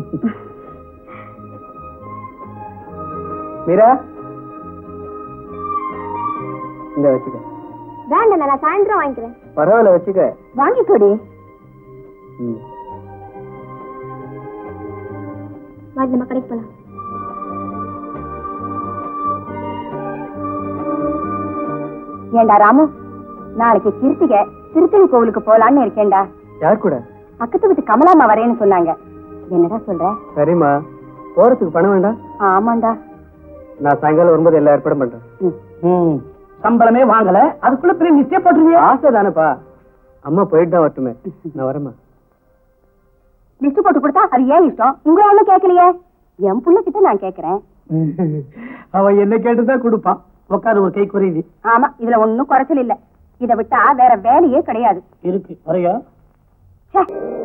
மீரா இந்த வச்சுக்க வேண்டாம் நான் சாயந்தரம் வாங்கிக்கிறேன் பரவாயில்ல வச்சுக்க வாங்கிக்கோடி ம். வாடி நம்ம கடைக்கு போலாம் ஏண்டா ராமு நாளைக்கு கிருத்திகை திருத்தணி கோவிலுக்கு போலான்னு இருக்கேன்டா யார் கூட பக்கத்து வீட்டு கமலாம்மா வரேன்னு சொன்னாங்க என்னடா சொல்ற சரிம்மா போறதுக்கு பணம் வேண்டாம் ஆமாண்டா நான் சாயங்காலம் வரும்போது எல்லா ஏற்பாடும் பண்றேன் ம். சம்பளமே வாங்கல அதுக்குள்ள பெரிய நிச்சயம் போட்டுருவியா ஆசை தானேப்பா அம்மா போயிட்டு தான் வரட்டுமே நான் வரேம்மா லிஸ்ட் போட்டு கொடுத்தா அது ஏன் இஷ்டம் உங்களை ஒண்ணும் கேட்கலையே என் புள்ள கிட்ட நான் கேக்குறேன் அவன் என்ன கேட்டுதான் கொடுப்பான் உட்காரு ஒரு கை குறையுது ஆமா இதுல ஒண்ணும் குறைச்சல் இல்ல இதை விட்டா வேற வேலையே கிடையாது இருக்கு வரையா ச்சே.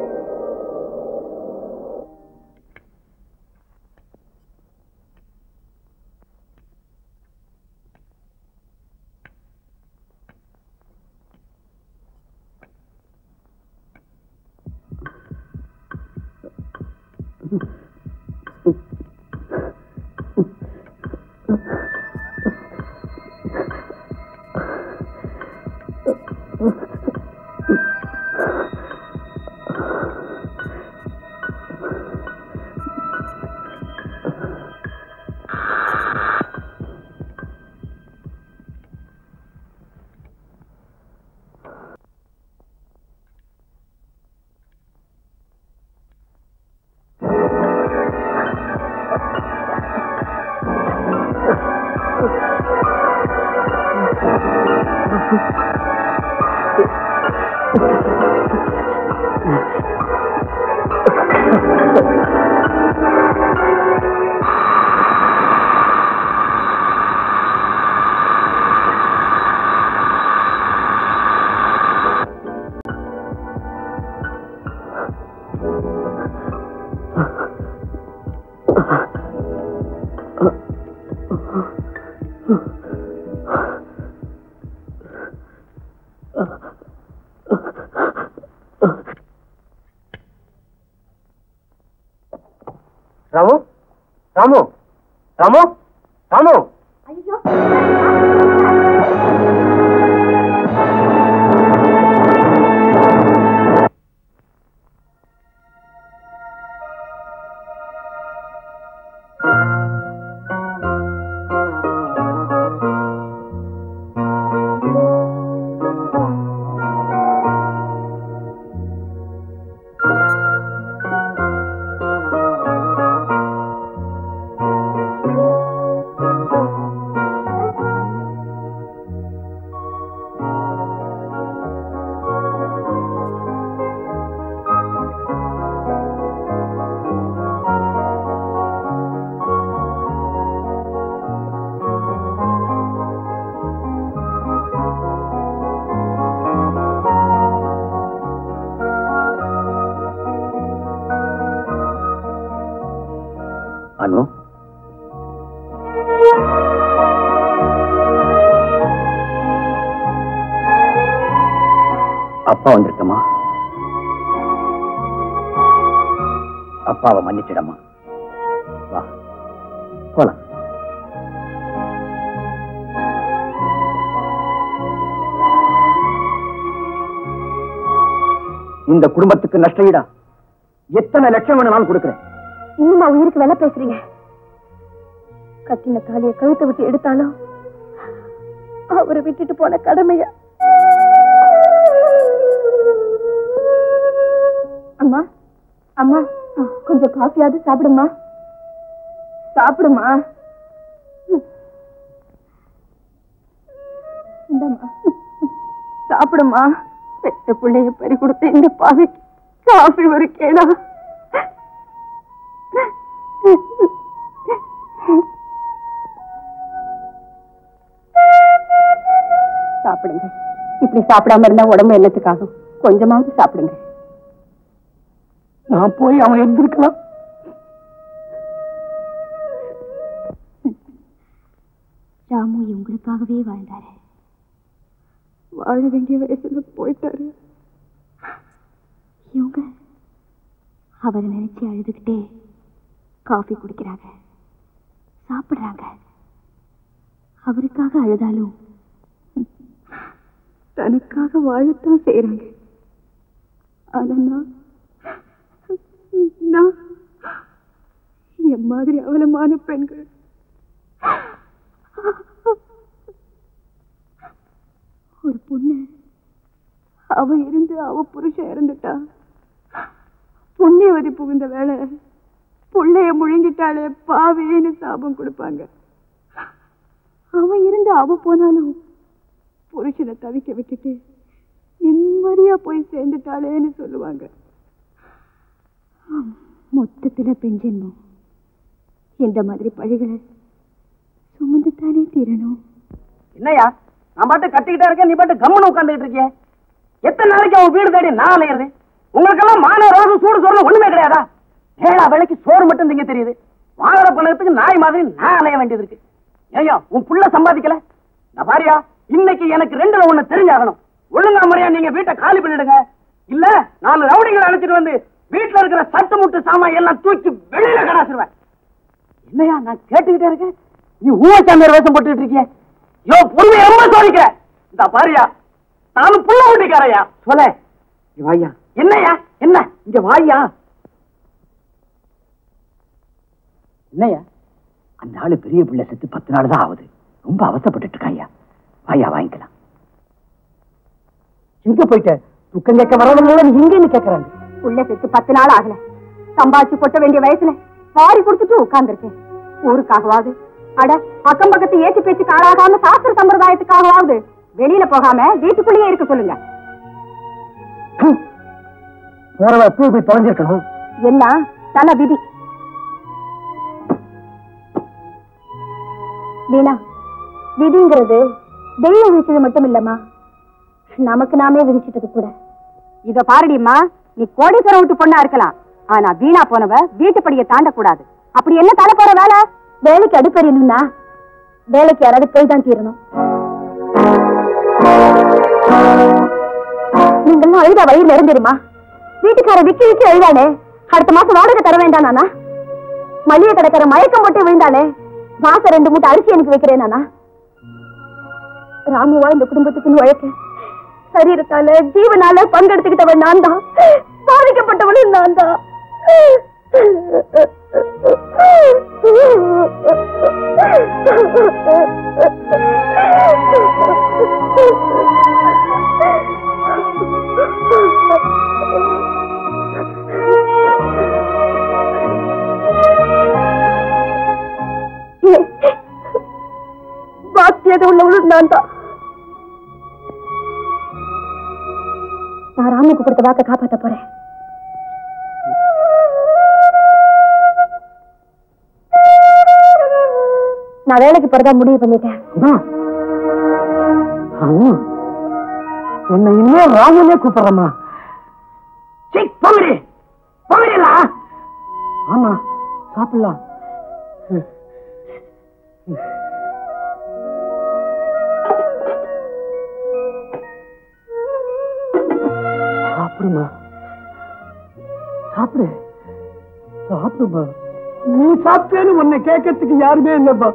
ராமு ராமு ராமு ராமு அனு அப்பா வந்திருக்கமா அப்பாவை மன்னிச்சிடமா வா போலாம் இந்த குடும்பத்துக்கு நஷ்டஈடா எத்தனை லட்சம் வேணும்னாலும் கொடுக்குறேன் இன்னுமா உயிருக்கு வேலை பேசுறீங்க கட்டின தாலிய கழுத்தை விட்டு எடுத்தாலும் அவரை விட்டுட்டு போன கடமையா அம்மா அம்மா கொஞ்சம் காஃபியாவது சாப்பிடுமா சாப்பிடுமா இந்தம்மா சாப்பிடுமா பெத்த பிள்ளைய பறி கொடுத்த இந்த பாவிக்கு காஃபி ஒரு கேடா சாப்பிடுங்க இப்படி சாப்பிடாம இருந்தா உடம்பு என்னத்துக்காகும் கொஞ்சமாவது சாப்பிடுங்க நான் போய் அவன் இருந்திருக்கலாம் ராமு உங்களுக்காகவே வாழ்ந்தாரு வாழ வேண்டிய வயசுல போயிட்டாரு இவங்க அவரை நினைச்சு அழுதுகிட்டே காஃபி குடிக்கிறாங்க சாப்பிடுறாங்க அவருக்காக அழுதாலும் தனக்காக வாழத்தான் செய்யறாங்க ஆனா நான் நான் என் மாதிரி அவலமான பெண்கள் ஒரு பொண்ணு அவ இருந்து அவ புருஷன் இறந்துட்டா புண்ணியவதி புகுந்த வேலை புள்ளைய முழுங்கிட்டாலே பாவேன்னு சாபம் கொடுப்பாங்க அவ இருந்து அவ போனாலும் புருஷனை தவிக்க விட்டுட்டு நிம்மதியா போய் சேர்ந்துட்டாளேன்னு சொல்லுவாங்க ஆம், மொத்தத்துல பெண் ஜென்மம் இந்த மாதிரி பழிகளை சுமந்துத்தானே தீரணும் என்னையா நான் பாட்டு கட்டிக்கிட்டே இருக்கேன் நீ பாட்டு கம்முன்னு உட்காந்துக்கிட்டு இருக்கிய எத்தனை நாளைக்கு அவன் வீடு தேடி நான் அலையிறது உங்களுக்கெல்லாம் மான ரோகம் சூடு சோறு ஒண்ணுமே கிடையாதா ஏழா வேலைக்கு சோறு மட்டும் திங்க தெரியுது வாங்குற பணத்துக்கு நாய் மாதிரி நான் அலைய வேண்டியது இருக்கு ஏய்யா உன் புள்ள சம்பாதிக்கல நான் பாரியா இன்னைக்கு எனக்கு ரெண்டுல ஒண்ணு தெரிஞ்சாகணும் ஒழுங்கா முறையா நீங்க வீட்டை காலி பண்ணிடுங்க இல்ல நாலு ரவுடிங்களை அழைச்சிட்டு வந்து வீட்டுல இருக்கிற சட்டு முட்டு சாமான் எல்லாம் தூக்கி வெளியில கடாசிருவேன் என்னையா நான் கேட்டுக்கிட்டே இருக்கேன் நீ ஊவச்சாமியார் வேஷம் போட்டுக்கிட்டு இருக்கிய யோ பொறுமையை ரொம்ப சோதிக்க இந்த பாரியா நானும் புள்ள ஊட்டிக்காரையா சொல்ல வாயா என்னையா என்ன இங்க வாயா என்னையா அந்த ஆளு பெரிய பிள்ளை செத்து பத்து நாள் தான் ஆகுது ரொம்ப அவசப்பட்டு இருக்காயா வாயா வாங்கிக்கலாம் எங்க போயிட்ட துக்கம் கேட்க வரவங்க எங்கன்னு கேக்குறாங்க உள்ள செத்து பத்து நாள் ஆகல சம்பாதிச்சு கொட்ட வேண்டிய வயசுல வாரி கொடுத்துட்டு உட்கார்ந்துருக்கேன் ஊருக்காகவாது அட அக்கம் பக்கத்து ஏற்றி பேச்சுக்கு ஆளாகாம சாஸ்திர சம்பிரதாயத்துக்காகவாவது வெளியில போகாம வீட்டுக்குள்ளேயே இருக்க சொல்லுங்க போறவ எப்போ போய் தொலைஞ்சிருக்கணும் எல்லாம் தல விதி வீணா விதிங்கிறது தெய்வம் விதிச்சது மட்டும் இல்லம்மா நமக்கு நாமே விதிச்சிட்டது கூட இத பாருடிம்மா நீ கோடீஸ்வரம் விட்டு பொண்ணா இருக்கலாம் ஆனா வீணா போனவ வீட்டுப்படியை தாண்டக்கூடாது அப்படி என்ன தலை போற வேலை வேலைக்கு அடுப்பறியணும்னா வேலைக்கு யாராவது போய் தான் தீரணும் நீங்கெல்லாம் அழுதா வயிறு நிறந்துருமா வீட்டுக்கார விக்கி விக்கி அழுதானே அடுத்த மாசம் வாடகை தர வேண்டாம் நானா மளிகை கடைக்கார மயக்கம் போட்டு விழுந்தானே மாசம் ரெண்டு மூட்டை அரிசி எனக்கு வைக்கிறேன் நானா ராமுவா இந்த குடும்பத்துக்குன்னு உழைக்க சரீரத்தால ஜீவனால பங்கெடுத்துக்கிட்டவன் நான் தான் பாதிக்கப்பட்டவனும் நான் தான் பாக்கியது உள்ளவளும் நான் தான் நான் ராமுக்கு கொடுத்த வாக்க காப்பாத்த போறேன் நான் வேலைக்கு போறதா முடிவு பண்ணிட்டேன் உன்னை இன்னும் ராமனே கூப்பிடுறமா பகுடி பகுடிலா ஆமா சாப்பிடலாம் சாப்பிடுமா சாப்பிடு சாப்பிடுமா நீ சாப்பிட்டேன்னு உன்னை கேட்கறதுக்கு யாருமே இல்லப்பா